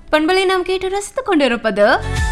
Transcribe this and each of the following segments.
பண்பலை நாம் கேட்டு ரசித்துக் கொண்டிருப்பது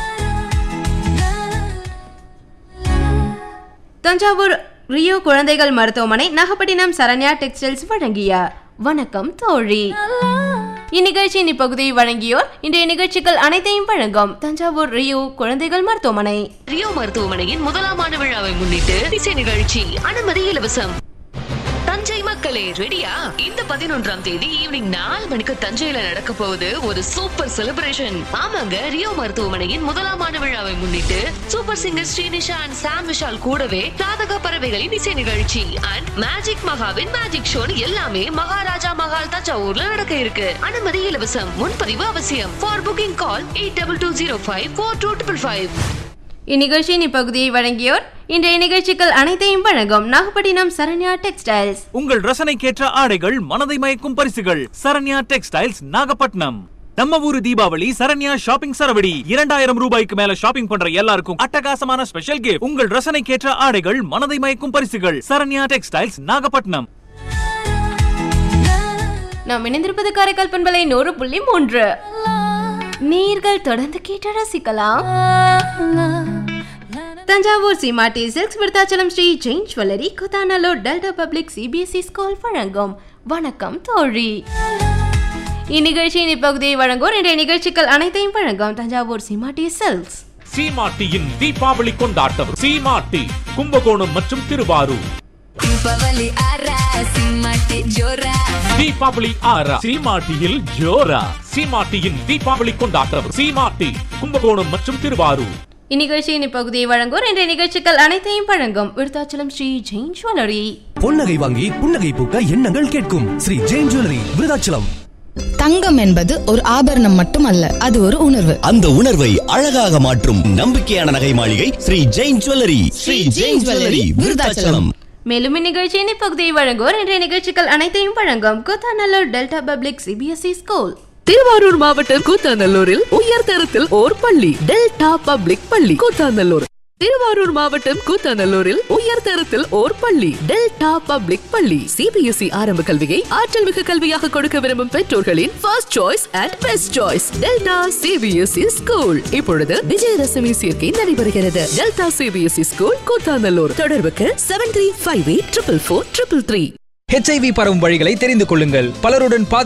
தஞ்சாவூர் ரியோ குழந்தைகள் மருத்துவமனை நாகப்பட்டினம் சரண்யா டெக்ஸ்டைல்ஸ் வழங்கிய வணக்கம் தோழி இந்நிகழ்ச்சியின் இப்பகுதியை வழங்கியோர் இன்றைய நிகழ்ச்சிகள் அனைத்தையும் வழங்கும் தஞ்சாவூர் ரியோ குழந்தைகள் மருத்துவமனை ரியோ மருத்துவமனையின் முதலாம் ஆண்டு விழாவை முன்னிட்டு இசை நிகழ்ச்சி அனுமதி இலவசம் தஞ்சை மக்களே ரெடியா இந்த பதினொன்றாம் தேதி ஈவினிங் நாலு மணிக்கு தஞ்சையில நடக்க போகுது ஒரு சூப்பர் செலிப்ரேஷன் ஆமாங்க ரியோ மருத்துவமனையின் முதலாம் ஆண்டு விழாவை முன்னிட்டு super singer Srinisha and Sam Vishal கூடவே ராதக பறவைகளின் இசை நிகழ்ச்சி அண்ட் மேஜிக் மகாவின் மேஜிக் ஷோ எல்லாமே மகாராஜா மகால் தஞ்சாவூர்ல நடக்க இருக்கு அனுமதி இலவசம் முன்பதிவு அவசியம் for booking call eight double two zero five four two triple five இந்நிகழ்ச்சியின் இப்பகுதியை வழங்கியோர் இன்றைய நிகழ்ச்சிகள் அனைத்தையும் வழங்கும் நாகப்பட்டினம் சரண்யா டெக்ஸ்டைல்ஸ் உங்கள் ரசனைக்கேற்ற ஆடைகள் மனதை மயக்கும் பரிசுகள் சரண்யா டெக்ஸ்டைல்ஸ் நாகப்பட்டினம் நம்ம ஊரு தீபாவளி சரண்யா ஷாப்பிங் சரவடி இரண்டாயிரம் ரூபாய்க்கு மேல ஷாப்பிங் பண்ற எல்லாருக்கும் அட்டகாசமான ஸ்பெஷல் கிஃப்ட் உங்கள் ரசனைக்கேற்ற ஆடைகள் மனதை மயக்கும் பரிசுகள் சரண்யா டெக்ஸ்டைல்ஸ் நாகப்பட்டினம் நாம் இணைந்திருப்பது காரைக்கால் பண்பலை நூறு புள்ளி மூன்று நீர்கள் தொடர்ந்து கேட்டு ரசிக்கலாம் Thanjavur Seemati silks Virudhachalam Sri Jain jewellery Koothanallur delta public C B S E school வழங்கும் வணக்கம் தோழி இந்நிகழ்ச்சியின் இப்பகுதியை வழங்குவோர் இன்றைய நிகழ்ச்சிகள் அனைத்தையும் வழங்கும் தஞ்சாவூர் சீமாட்டி சில்க்ஸ் சீமாட்டியின் தீபாவளி கொண்டாட்டம் சீமாட்டி கும்பகோணம் மற்றும் திருவாரூர் ದೀಪಾವಳಿ ಆರ ಸಿಂಹಕ್ಕೆ ಜೋರ தீபாவளி ஆறா சீமாட்டியில் ஜோரா சீமாட்டியின் தீபாவளி கொண்டாட்டம் சீமாட்டி கும்பகோணம் மற்றும் திருவாரூர் இந்நிகழ்ச்சியின் இப்பகுதியை வழங்குவோர் இன்றைய நிகழ்ச்சிகள் அனைத்தையும் வழங்கும் விருத்தாச்சலம் ஸ்ரீ ஜெயின் ஜுவல்லரி பொன்னகை வாங்கி புன்னகை பூக்க எண்ணங்கள் கேட்கும் ஸ்ரீ ஜெயின் ஜுவல்லரி விருதாச்சலம் தங்கம் என்பது ஒரு ஆபரணம் மட்டுமல்ல அது ஒரு உணர்வு அந்த உணர்வை அழகாக மாற்றும் நம்பிக்கையான நகை மாளிகை ஸ்ரீ ஜெயின் ஜுவல்லரி ஸ்ரீ ஜெயின் ஜுவல்லரி விருதாச்சலம் மேலும் இந்நிகழ்ச்சியின் இப்பகுதியை வழங்குவோர் இன்றைய நிகழ்ச்சிகள் அனைத்தையும் வழங்கும் Koothanallur delta public C B S E school Thiruvarur மாவட்டம் கூத்தாநல்லூரில் உயர்தரத்தில் ஓர் பள்ளி டெல்டா பப்ளிக் பள்ளி கூத்தாநல்லூர் திருவாரூர் மாவட்டம் கூத்தாநல்லூரில் உயர்தரத்தில் ஓர் பள்ளி டெல்டா பப்ளிக் பள்ளி சிபிஎஸ்இ ஆரம்ப கல்வியை ஆற்றல் மிகு கல்வியாக கொடுக்க விரும்பும் பெற்றோர்களின் first choice and best choice delta C B S E school இப்பொழுது விஜயதசமி சேர்க்கை நடைபெறுகிறது டெல்டா சிபிஎஸ்இ ஸ்கூல் கூத்தாநல்லூர் தொடர்புக்கு seven three five eight triple four triple three H I V பரவும் வழிகளை தெரிந்து கொள்ளுங்கள் பலருடன்